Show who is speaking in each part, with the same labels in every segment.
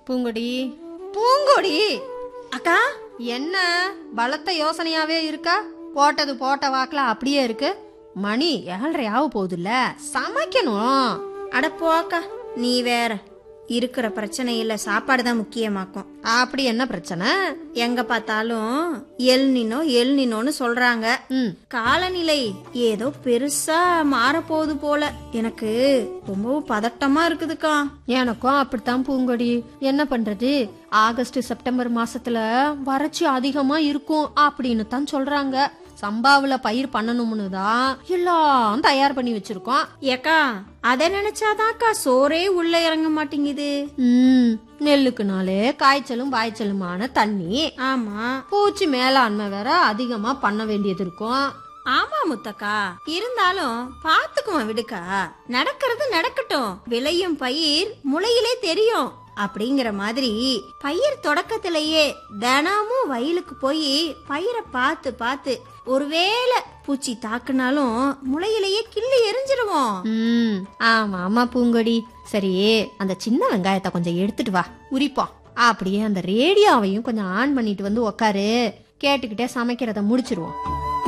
Speaker 1: பூங்கொடி பூங்கொடி
Speaker 2: அக்கா
Speaker 1: என்ன பலத்த யோசனையாவே இருக்கா போட்டது போட்ட வாக்குல அப்படியே இருக்கு மணி ஏழரை ஆக போகுதுல்ல சமைக்கணும்
Speaker 2: அட போ அக்கா நீ வேற இருக்கிற பிரச்சனை இல்ல சாப்பாடு தான் முக்கியமாக்கும்
Speaker 1: அப்படி என்ன பிரச்சனை
Speaker 2: எங்க பார்த்தாலும் எல் நினோ எல் நினோன்னு சொல்றாங்க
Speaker 1: ம்
Speaker 2: காலநிலை ஏதோ பெருசா மாறப்போகுது போல எனக்கு ரொம்பவும் பதட்டமா இருக்குதுக்கா
Speaker 1: எனக்கும் அப்படித்தான் பூங்கொடி என்ன பண்றது ஆகஸ்ட் செப்டம்பர் மாசத்துல வறட்சி அதிகமா இருக்கும் அப்படின்னு தான் சொல்றாங்க சம்பாவுல பயிர் பண்ணணும்னு தான் எல்லாம் தயார் பண்ணி வச்சிருக்கோம்
Speaker 2: ஏக்கா அதை நினைச்சாதாக்கா சோறே உள்ள இறங்க மாட்டேங்குது
Speaker 1: ம் நெல்லுக்குனாலே காய்ச்சலும் பாய்ச்சலுமான தண்ணி
Speaker 2: ஆமா
Speaker 1: பூச்சி மேலாண்மை வேற அதிகமா பண்ண வேண்டியது இருக்கும்
Speaker 2: ஆமா முத்தக்கா இருந்தாலும் பாத்துக்குவோம் விடுக்கா நடக்கிறது நடக்கட்டும் விளையும் பயிர் முளையிலே தெரியும் அப்படிங்கிற மாதிரி பயிர் தொடக்கத்திலேயே தினமும் வயலுக்கு போய் பயிரை பார்த்து பார்த்து ஒருவேளை பூச்சி தாக்குனாலும் முளையிலேயே கிள்ளி எரிஞ்சிருவோம்
Speaker 1: ம் ஆமா ஆமா பூங்கொடி சரி அந்த சின்ன வெங்காயத்தை கொஞ்சம் எடுத்துட்டு வா உரிப்போம் அப்படியே அந்த ரேடியோவையும் கொஞ்சம் ஆன் பண்ணிட்டு வந்து உக்காரு கேட்டுக்கிட்டே சமைக்கிறத முடிச்சிருவோம்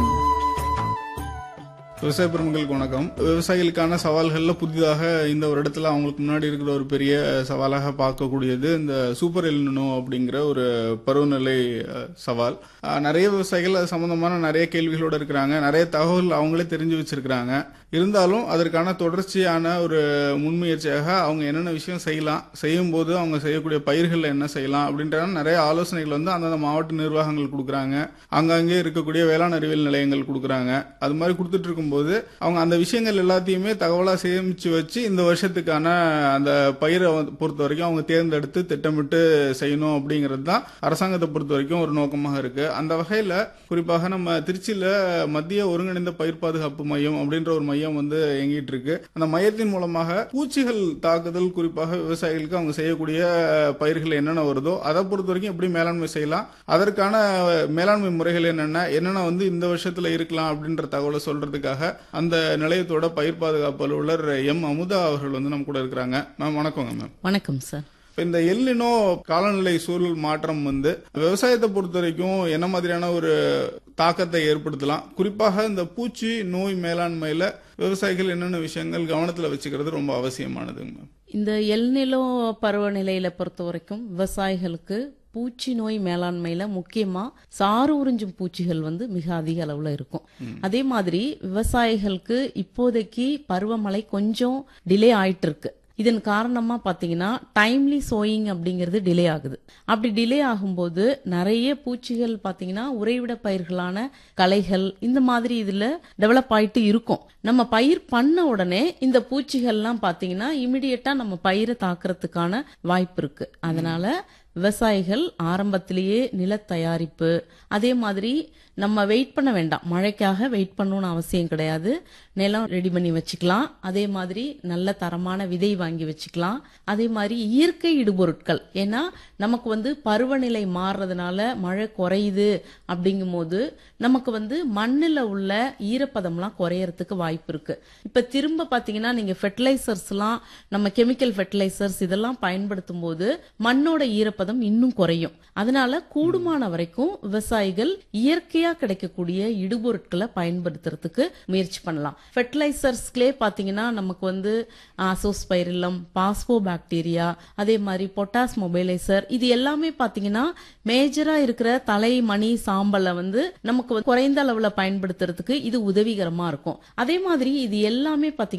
Speaker 3: விவசாய பெருமக்களுக்கு வணக்கம் விவசாயிகளுக்கான சவால்கள்ல புதிதாக இந்த வருடத்துல அவங்களுக்கு முன்னாடி இருக்கிற ஒரு பெரிய சவாலாக பார்க்கக்கூடியது இந்த சூப்பர் எல்னினோ அப்படிங்கிற ஒரு பருவநிலை அஹ், சவால் அஹ், நிறைய விவசாயிகள் அது சம்பந்தமான நிறைய கேள்விகளோட இருக்கிறாங்க நிறைய தகவல் அவங்களே தெரிஞ்சு வச்சிருக்கிறாங்க இருந்தாலும் அதற்கான தொடர்ச்சியான ஒரு முன்முயற்சியாக அவங்க என்னென்ன விஷயம் செய்யலாம் செய்யும் போது அவங்க செய்யக்கூடிய பயிர்கள்ல என்ன செய்யலாம் அப்படின்ற நிறைய ஆலோசனைகள் வந்து அந்தந்த மாவட்ட நிர்வாகங்கள் கொடுக்குறாங்க அங்கங்கே இருக்கக்கூடிய வேளாண் அறிவியல் நிலையங்கள் கொடுக்குறாங்க அது மாதிரி கொடுத்துட்டு இருக்கும்போது அவங்க அந்த விஷயங்கள் எல்லாத்தையுமே தகவலா சேமிச்சு வச்சு இந்த வருஷத்துக்கான அந்த பயிரை வந்து பொறுத்த வரைக்கும் அவங்க தேர்ந்தெடுத்து திட்டமிட்டு செய்யணும் அப்படிங்கிறது தான் அரசாங்கத்தை பொறுத்த வரைக்கும் ஒரு நோக்கமாக இருக்கு அந்த வகையில குறிப்பாக நம்ம திருச்சியில மத்திய ஒருங்கிணைந்த பயிர் பாதுகாப்பு மையம் அப்படின்ற ஒரு மையம் வந்து இயங்கிட்டு இருக்கு அந்த மையத்தின் மூலமாக பூச்சிகள் தாக்குதல் குறிப்பாக விவசாயிகளுக்கு அவங்க செய்யக்கூடிய பயிர்கள் என்னென்ன வருதோ அதை பொறுத்த வரைக்கும் எப்படி மேலாண்மை செய்யலாம் அதற்கான மேலாண்மை முறைகள் என்னென்ன என்னென்ன வந்து இந்த வருஷத்துல இருக்கலாம் அப்படின்ற தகவலை சொல்றதுக்காக அந்த நிலையத்தோட பயிர் பாதுகாப்பு அலுவலர் எம் அமுதா அவர்கள் வந்து நம்ம கூட இருக்கிறாங்க மேம் வணக்கங்க மேம்
Speaker 4: வணக்கம் சார்
Speaker 3: இப்ப இந்த எல்லினோ காலநிலை சூழல் மாற்றம் வந்து விவசாயத்தை பொறுத்த வரைக்கும் என்ன மாதிரியான ஒரு தாக்கத்தை ஏற்படுத்தலாம் குறிப்பாக இந்த பூச்சி நோய் மேலாண்மையில விவசாயிகள் என்னென்ன விஷயங்கள் கவனத்துல வச்சுக்கிறது ரொம்ப அவசியமானதுங்க மேம்
Speaker 4: இந்த எல்நிலோ பருவநிலையில பொறுத்த வரைக்கும் விவசாயிகளுக்கு பூச்சி நோய் மேலாண்மையில முக்கியமா சாறு உறிஞ்சும் பூச்சிகள் வந்து மிக அதிக அளவுல இருக்கும் அதே மாதிரி விவசாயிகளுக்கு இப்போதைக்கு பருவமழை கொஞ்சம் டிலே ஆயிட்டு இருக்கு இதன் காரணமா பாத்தீங்கன்னா டைம்லி சோயிங் அப்படிங்கிறது டிலே ஆகுது அப்படி டிலே ஆகும்போது நிறைய பூச்சிகள் பாத்தீங்கன்னா உறைவிட பயிர்களான களைகள் இந்த மாதிரி இதுல டெவலப் ஆயிட்டு இருக்கும் நம்ம பயிர் பண்ண உடனே இந்த பூச்சிகள்லாம் பாத்தீங்கன்னா இமிடியட்டா நம்ம பயிரை தாக்குறதுக்கான வாய்ப்பு இருக்கு அதனால விவசாயிகள் ஆரம்பத்திலேயே நில தயாரிப்பு அதே மாதிரி நம்ம வெயிட் பண்ண வேண்டாம் மழைக்காக வெயிட் பண்ணணும்னு அவசியம் கிடையாது நிலம் ரெடி பண்ணி வச்சுக்கலாம் அதே மாதிரி நல்ல தரமான விதை வாங்கி வச்சுக்கலாம் அதே மாதிரி இயற்கை இடுபொருட்கள் ஏன்னா நமக்கு வந்து பருவநிலை மாறுறதுனால மழை குறையுது அப்படிங்கும்போது நமக்கு வந்து மண்ணில் உள்ள ஈரப்பதம்லாம் குறையறதுக்கு வாய்ப்பு இருக்கு இப்ப திரும்ப பாத்தீங்கன்னா நீங்க ஃபெர்டிலைசர்ஸ்லாம் நம்ம கெமிக்கல் ஃபெர்டிலைசர்ஸ் இதெல்லாம் பயன்படுத்தும் போது மண்ணோட ஈரப்பதம் இன்னும் குறையும் அதனால கூடுமான வரைக்கும் விவசாயிகள் இயற்கையா கிடைக்கக்கூடிய இடுபொருட்களை பயன்படுத்துறதுக்கு முயற்சி பண்ணலாம் ஃபெர்டிலைசர்ஸ்களே பாத்தீங்கன்னா நமக்கு வந்து அசோஸ்பைரிலம் பாஸ்போ பாக்டீரியா அதே மாதிரி பொட்டாஸ் மொபைலைசர் இது எல்லாமே பாத்தீங்கன்னா மேஜரா இருக்கிற தலை மணி சாம்பலை வந்து நமக்கு வந்து குறைந்த அளவுல பயன்படுத்துறதுக்கு இது உதவிகரமா இருக்கும் அதே மாதிரி இது எல்லாமே பாத்தீங்கன்னா